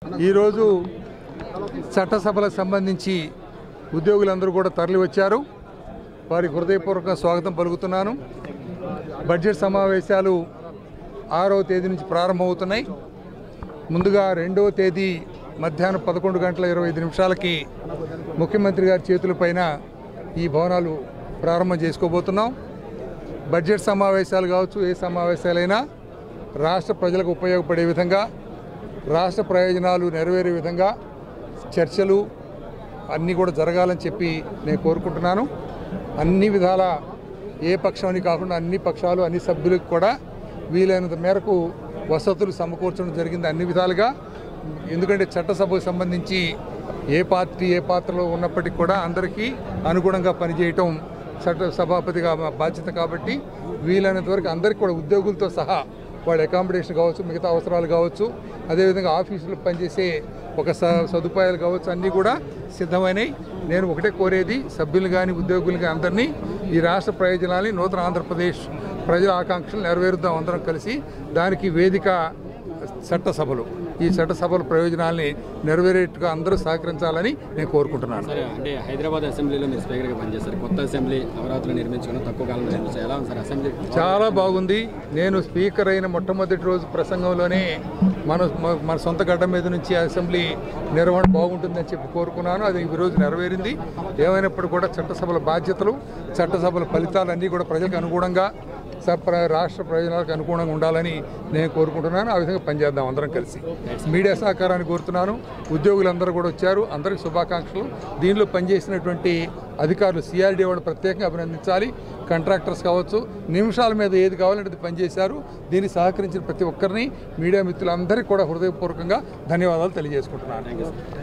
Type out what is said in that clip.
ఈరోజు చట్టసభలకు సంబంధించి ఉద్యోగులందరూ కూడా తరలి వచ్చారు వారికి హృదయపూర్వక స్వాగతం పలుకుతున్నాను బడ్జెట్ సమావేశాలు ఆరవ తేదీ నుంచి ప్రారంభమవుతున్నాయి ముందుగా రెండవ తేదీ మధ్యాహ్నం పదకొండు గంటల ఇరవై ఐదు నిమిషాలకి ముఖ్యమంత్రి గారి చేతులపైన ఈ భవనాలు ప్రారంభం చేసుకోబోతున్నాం బడ్జెట్ సమావేశాలు కావచ్చు ఏ సమావేశాలైనా రాష్ట్ర ప్రజలకు ఉపయోగపడే విధంగా రాష్ట్ర ప్రయోజనాలు నెరవేరే విధంగా చర్చలు అన్నీ కూడా జరగాలని చెప్పి నేను కోరుకుంటున్నాను అన్ని విధాల ఏ పక్షాన్ని కాకుండా అన్ని పక్షాలు అన్ని సభ్యులకు కూడా వీలైనంత మేరకు వసతులు సమకూర్చడం జరిగింది అన్ని విధాలుగా ఎందుకంటే చట్టసభకు సంబంధించి ఏ పార్టీ ఏ పాత్రలో ఉన్నప్పటికీ కూడా అందరికీ అనుగుణంగా పనిచేయటం చట్ట సభాపతిగా మా బాధ్యత కాబట్టి వీలైనంత వరకు అందరికీ కూడా ఉద్యోగులతో సహా వాళ్ళ అకామిడేషన్ కావచ్చు మిగతా అవసరాలు కావచ్చు అదేవిధంగా ఆఫీసులో పనిచేసే ఒక స సదుపాయాలు కావచ్చు అన్నీ కూడా సిద్ధమైనవి నేను ఒకటే కోరేది సభ్యులు కానీ ఉద్యోగులు కానీ అందరినీ ఈ రాష్ట్ర ప్రయోజనాలని నూతన ఆంధ్రప్రదేశ్ ప్రజల ఆకాంక్షలు నెరవేరుద్దాం అందరం కలిసి దానికి వేదిక చట్టసభలు ఈ చట్టసభల ప్రయోజనాల్ని నెరవేరేట్టుగా అందరూ సహకరించాలని నేను కోరుకుంటున్నాను సరే అంటే హైదరాబాద్ అసెంబ్లీలో మీరు స్పీకర్గా పనిచేస్తారు కొత్త అసెంబ్లీ అమరావతిలో నిర్మించుకుని తక్కువ కాలంలో నిర్మించారు ఎలా ఉంది సార్ అసెంబ్లీ చాలా బాగుంది నేను స్పీకర్ అయిన మొట్టమొదటి రోజు ప్రసంగంలోనే మన మ- మన సొంత గడ్డ మీద నుంచి అసెంబ్లీ నిర్వహణ బాగుంటుందని చెప్పి కోరుకున్నాను అది ఈ రోజు నెరవేరింది ఏమైనప్పుడు కూడా చట్టసభల బాధ్యతలు చట్టసభల ఫలితాలు అన్నీ కూడా ప్రజలకు అనుగుణంగా స- ప్ర- రాష్ట్ర ప్రయోజనాలకు అనుగుణంగా ఉండాలని నేను కోరుకుంటున్నాను ఆ విధంగా పనిచేద్దాం అందరం కలిసి మీడియా సహకారాన్ని కోరుతున్నాను ఉద్యోగులందరూ కూడా వచ్చారు అందరికి శుభాకాంక్షలు దీనిలో పనిచేసినటువంటి అధికారులు సిఆర్డీ వాళ్ళు ప్రత్యేకంగా అభినందించాలి కాంట్రాక్టర్స్ కావచ్చు నిమిషాల మీద ఏది కావాలంటే అది పనిచేశారు దీనికి సహకరించిన ప్రతి ఒక్కరిని మీడియా మిత్రులందరికీ కూడా హృదయపూర్వకంగా ధన్యవాదాలు తెలియజేసుకుంటున్నాను